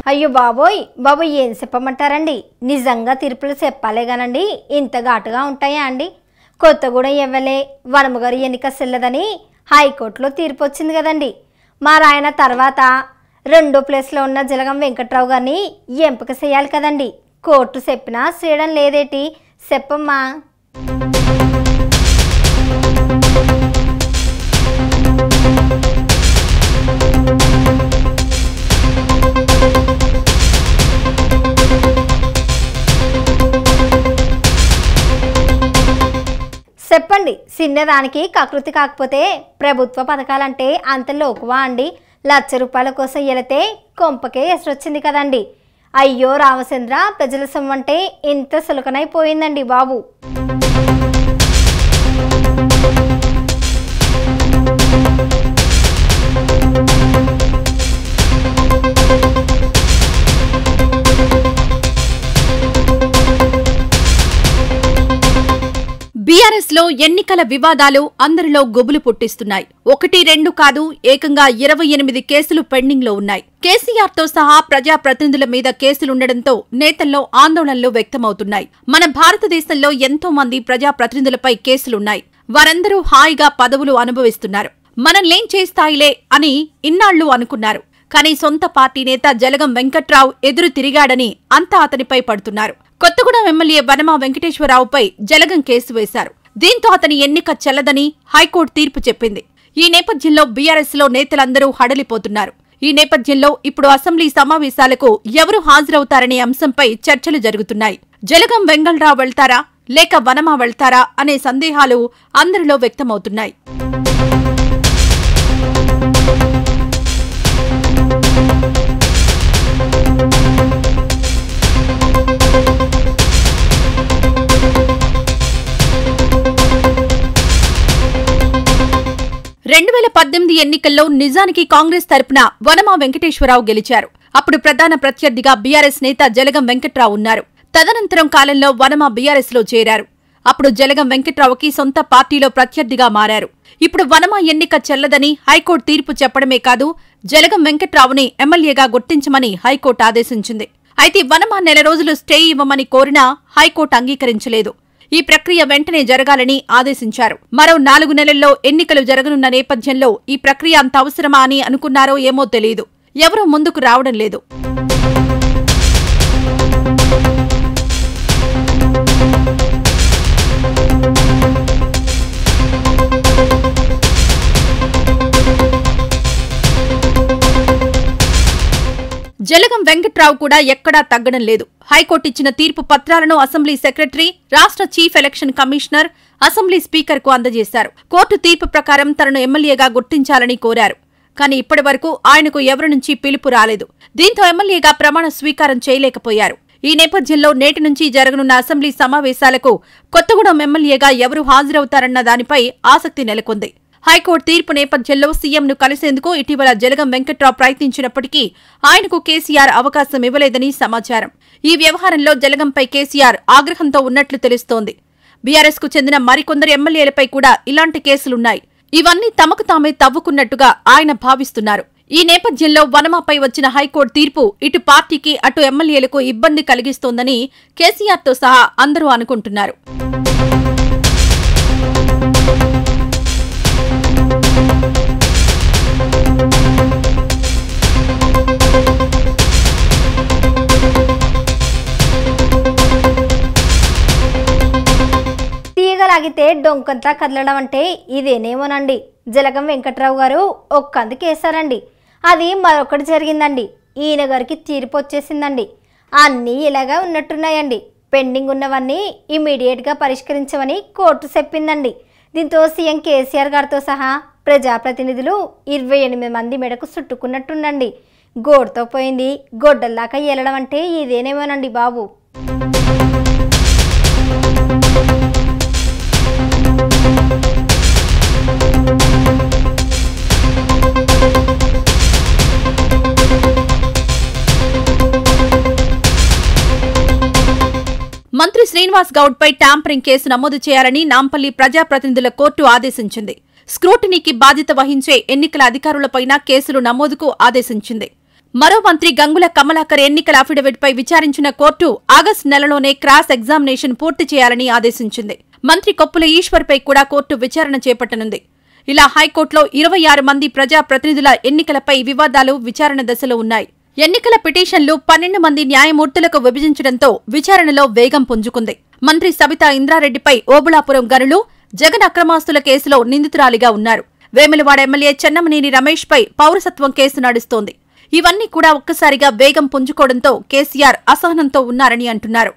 అయ్యో బాబోయ్ బాబు ఏం చెప్పమంటారండి నిజంగా తీర్పులు చెప్పాలే గానండి ఇంత ఘాటుగా ఉంటాయా అండి కొత్తగూడెం ఎవ్వలే వనమగారి ఎన్నిక సెల్లదని హైకోర్టులో తీర్పు వచ్చింది కదండి మా రాయన తర్వాత రెండో ప్లేస్లో ఉన్న జలగం వెంకట్రావు గారిని ఎంపిక చేయాలి కదండి కోర్టు చెప్పినా చేయడం లేదేటి చెప్పమ్మా చెప్పండి చిన్నదానికి కకృతి కాకపోతే ప్రభుత్వ పథకాలంటే అంత లోకువా అండి లక్ష రూపాయల కోసం వెళితే కొంపకే ఎసరొచ్చింది కదండి అయ్యో రామచంద్ర ప్రజల సొమ్ము అంటే ఇంత సులకనైపోయిందండి బాబు బీఆర్ఎస్ లో ఎన్నికల వివాదాలు అందరిలో గుబులు పుట్టిస్తున్నాయి ఒకటి రెండు కాదు ఏకంగా ఇరవై ఎనిమిది కేసులు పెండింగ్ లో ఉన్నాయి కేసీఆర్ తో సహా ప్రజా ప్రతినిధుల మీద కేసులుండడంతో నేతల్లో ఆందోళనలు వ్యక్తమవుతున్నాయి మన భారతదేశంలో ఎంతో మంది ప్రజా ప్రతినిధులపై కేసులున్నాయి వారందరూ హాయిగా పదవులు అనుభవిస్తున్నారు మనల్నేం చేస్తాయిలే అని ఇన్నాళ్లు అనుకున్నారు కానీ సొంత పార్టీ నేత జలగం వెంకట్రావు ఎదురు తిరిగాడని అంతా అతనిపై పడుతున్నారు కొత్తగూడెం ఎమ్మెల్యే వనమా వెంకటేశ్వరరావుపై జలగం కేసు వేశారు దీంతో అతని ఎన్నిక చెల్లదని హైకోర్టు తీర్పు చెప్పింది ఈ నేపథ్యంలో బీఆర్ఎస్ లో నేతలందరూ హడలిపోతున్నారు ఈ నేపథ్యంలో ఇప్పుడు అసెంబ్లీ సమావేశాలకు ఎవరు హాజరవుతారనే అంశంపై చర్చలు జరుగుతున్నాయి జలగం వెంగళరావు వెళ్తారా లేక వనమా వెళ్తారా అనే సందేహాలు అందరిలో వ్యక్తమవుతున్నాయి రెండు వేల పద్దెనిమిది ఎన్నికల్లో నిజానికి కాంగ్రెస్ తరపున వనమా వెంకటేశ్వరరావు గెలిచారు అప్పుడు ప్రధాన ప్రత్యర్థిగా బీఆర్ఎస్ నేత జలగం వెంకట్రావు ఉన్నారు తదనంతరం కాలంలో వనమా బీఆర్ఎస్ లో చేరారు అప్పుడు జలగం వెంకట్రావుకి సొంత పార్టీలో ప్రత్యర్థిగా మారారు ఇప్పుడు వనమా ఎన్నిక చెల్లదని హైకోర్టు తీర్పు చెప్పడమే కాదు జలగం వెంకట్రావుని ఎమ్మెల్యేగా గుర్తించమని హైకోర్టు ఆదేశించింది అయితే వనమా నెల రోజులు స్టే ఇవ్వమని కోరినా హైకోర్టు అంగీకరించలేదు ఈ ప్రక్రియ వెంటనే జరగాలని ఆదేశించారు మరో నాలుగు నెలల్లో ఎన్నికలు జరగనున్న నేపథ్యంలో ఈ ప్రక్రియ అంత అవసరమా అని అనుకున్నారో ఏమో తెలియదు ఎవరూ ముందుకు రావడం లేదు జలగం వెంకట్రావు కూడా ఎక్కడా తగ్గడం లేదు హైకోర్టు ఇచ్చిన తీర్పు పత్రాలను అసెంబ్లీ సెక్రటరీ రాష్ట్ర chief election commissioner assembly speaker కు అందజేశారు కోర్టు తీర్పు ప్రకారం తనను ఎమ్మెల్యేగా గుర్తించాలని కోరారు కానీ ఇప్పటి వరకు ఆయనకు ఎవరి నుంచి పిలుపు రాలేదు దీంతో ఎమ్మెల్యేగా ప్రమాణ స్వీకారం చేయలేకపోయారు ఈ నేపథ్యంలో నేటి నుంచి జరగనున్న అసెంబ్లీ సమావేశాలకు కొత్తగూడెం ఎమ్మెల్యేగా ఎవరు హాజరవుతారన్న దానిపై ఆసక్తి నెలకొంది హైకోర్టు తీర్పు నేపథ్యంలో సీఎంను కలిసేందుకు ఇటీవల జలగం వెంకట్రావు ప్రయత్నించినప్పటికీ ఆయనకు కేసీఆర్ అవకాశం ఇవ్వలేదని సమాచారం ఈ వ్యవహారంలో జలగంపై కేసీఆర్ ఆగ్రహంతో ఉన్నట్లు తెలుస్తోంది బీఆర్ఎస్ కు చెందిన మరికొందరు ఎమ్మెల్యేలపై కూడా ఇలాంటి కేసులున్నాయి ఇవన్నీ తమకు తామే తవ్వుకున్నట్టుగా ఆయన భావిస్తున్నారు ఈ నేపథ్యంలో వనమాపై వచ్చిన హైకోర్టు తీర్పు ఇటు పార్టీకి అటు ఎమ్మెల్యేలకు ఇబ్బంది కలిగిస్తోందని కేసీఆర్తో సహా అందరూ అనుకుంటున్నారు తీగలాగితే డొంకంతా కదలడం అంటే ఇదేనేమోనండి జలగం వెంకట్రావు గారు ఒక్కందుకు వేశారండి అది మరొకటి జరిగిందండి ఈయన గారికి తీర్పు వచ్చేసిందండి అన్నీ ఇలాగా ఉన్నట్టున్నాయండి పెండింగ్ ఉన్నవన్నీ ఇమీడియట్గా పరిష్కరించమని కోర్టు చెప్పిందండి దీంతో సీఎం కేసీఆర్ గారితో సహా ప్రజాప్రతినిధులు ఇరవై ఎనిమిది మంది మెడకు చుట్టుకున్నట్టుందండి గోడుతో పోయింది గొడ్డల్లాక వెళ్ళడం అంటే ఇదేనేమోనండి బాబు మంత్రి శ్రీనివాస్ గౌడ్ పై ట్యాంపరింగ్ కేసు నమోదు చేయాలని నాంపల్లి ప్రజాప్రతినిధుల కోర్టు ఆదేశించింది స్క్రూటినీకి బాధ్యత వహించే ఎన్నికల అధికారులపైన కేసులు నమోదుకు ఆదేశించింది మరో మంత్రి గంగుల కమలాకర్ ఎన్నికల అఫిడవిట్పై విచారించిన కోర్టు ఆగస్టు నెలలోనే క్రాస్ ఎగ్జామినేషన్ పూర్తి చేయాలని ఆదేశించింది మంత్రి కొప్పుల ఈశ్వర్పై కూడా కోర్టు విచారణ చేపట్టనుంది ఇలా హైకోర్టులో ఇరవై ఆరు మంది ప్రజా ప్రతినిధుల ఎన్నికలపై వివాదాలు విచారణ దశలో ఉన్నాయి ఎన్నికల పిటిషన్లు పన్నెండు మంది న్యాయమూర్తులకు విభజించడంతో విచారణలో వేగం పుంజుకుంది మంత్రి సబితా ఇంద్రారెడ్డిపై ఓబుళాపురం గనులు జగన్ అక్రమాస్తుల కేసులో నిందితురాలిగా ఉన్నారు వేములవాడ ఎమ్మెల్యే చెన్నమనేని రమేష్పై పౌరసత్వం కేసు నడుస్తోంది ఇవన్నీ కూడా ఒక్కసారిగా వేగం పుంజుకోవడంతో కేసీఆర్ అసహనంతో ఉన్నారని అంటున్నారు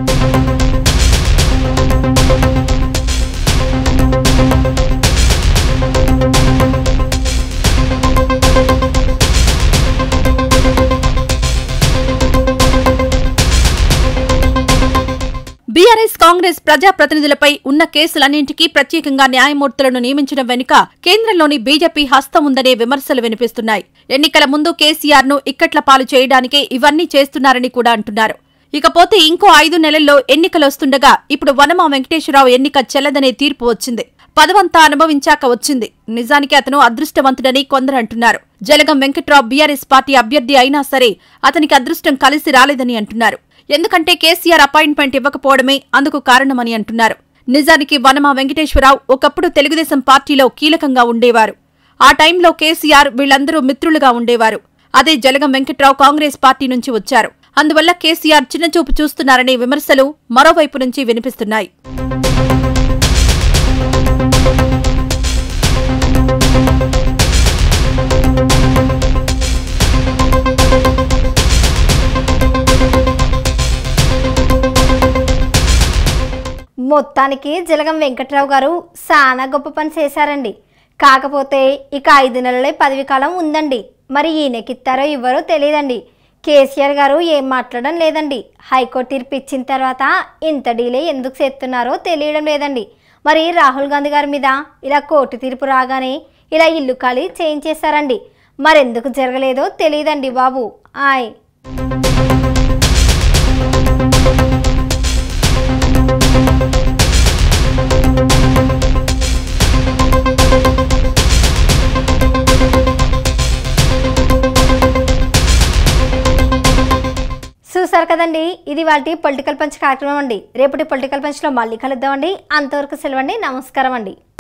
బీఆర్ఎస్ కాంగ్రెస్ ప్రజాప్రతినిధులపై ఉన్న కేసులన్నింటికీ ప్రత్యేకంగా న్యాయమూర్తులను నియమించడం వెనుక కేంద్రంలోని బీజేపీ హస్తం ఉందనే విమర్శలు వినిపిస్తున్నాయి ఎన్నికల ముందు కేసీఆర్ ను ఇక్కట్ల పాలు చేయడానికే ఇవన్నీ చేస్తున్నారని కూడా అంటున్నారు ఇకపోతే ఇంకో ఐదు నెలల్లో ఎన్నికలొస్తుండగా ఇప్పుడు వనమా వెంకటేశ్వరరావు ఎన్నిక చెల్లదనే తీర్పు వచ్చింది పదవంతా అనుభవించాక వచ్చింది నిజానికి అతను అదృష్టవంతుడని కొందరు అంటున్నారు జలగం వెంకట్రావు బీఆర్ఎస్ పార్టీ అభ్యర్థి అయినా సరే అతనికి అదృష్టం కలిసి రాలేదని అంటున్నారు ఎందుకంటే కేసీఆర్ అపాయింట్మెంట్ ఇవ్వకపోవడమే అందుకు కారణమని అంటున్నారు నిజానికి వనమా వెంకటేశ్వరరావు ఒకప్పుడు తెలుగుదేశం పార్టీలో కీలకంగా ఉండేవారు ఆ టైంలో కేసీఆర్ వీళ్లందరూ మిత్రులుగా ఉండేవారు అదే జలగం వెంకట్రావు కాంగ్రెస్ పార్టీ నుంచి వచ్చారు అందువల్ల కేసీఆర్ చిన్నచూపు చూస్తున్నారనే విమర్శలు మరోవైపు నుంచి వినిపిస్తున్నాయి మొత్తానికి జలగం వెంకట్రావు గారు చాలా గొప్ప పని చేశారండి కాకపోతే ఇక ఐదు నెలలే పదవి కాలం ఉందండి మరి ఈయనకిస్తారో ఇవ్వరో తెలియదండి కేసీఆర్ గారు ఏం మాట్లాడడం లేదండి హైకోర్టు తీర్పు ఇచ్చిన తర్వాత ఇంత డీలే ఎందుకు చేస్తున్నారో తెలియడం లేదండి మరి రాహుల్ గాంధీ గారి మీద ఇలా కోర్టు తీర్పు రాగానే ఇలా ఇల్లు ఖాళీ చేయించేశారండి మరెందుకు జరగలేదో తెలియదండి బాబు ఆయ్ చూసారు కదండి ఇది వాటి పొలిటికల్ పంచ్ కార్యక్రమం అండి రేపటి పొలిటికల్ పంచ్లో మళ్ళీ కలుద్దామండి అంతవరకు సెలవండి నమస్కారం అండి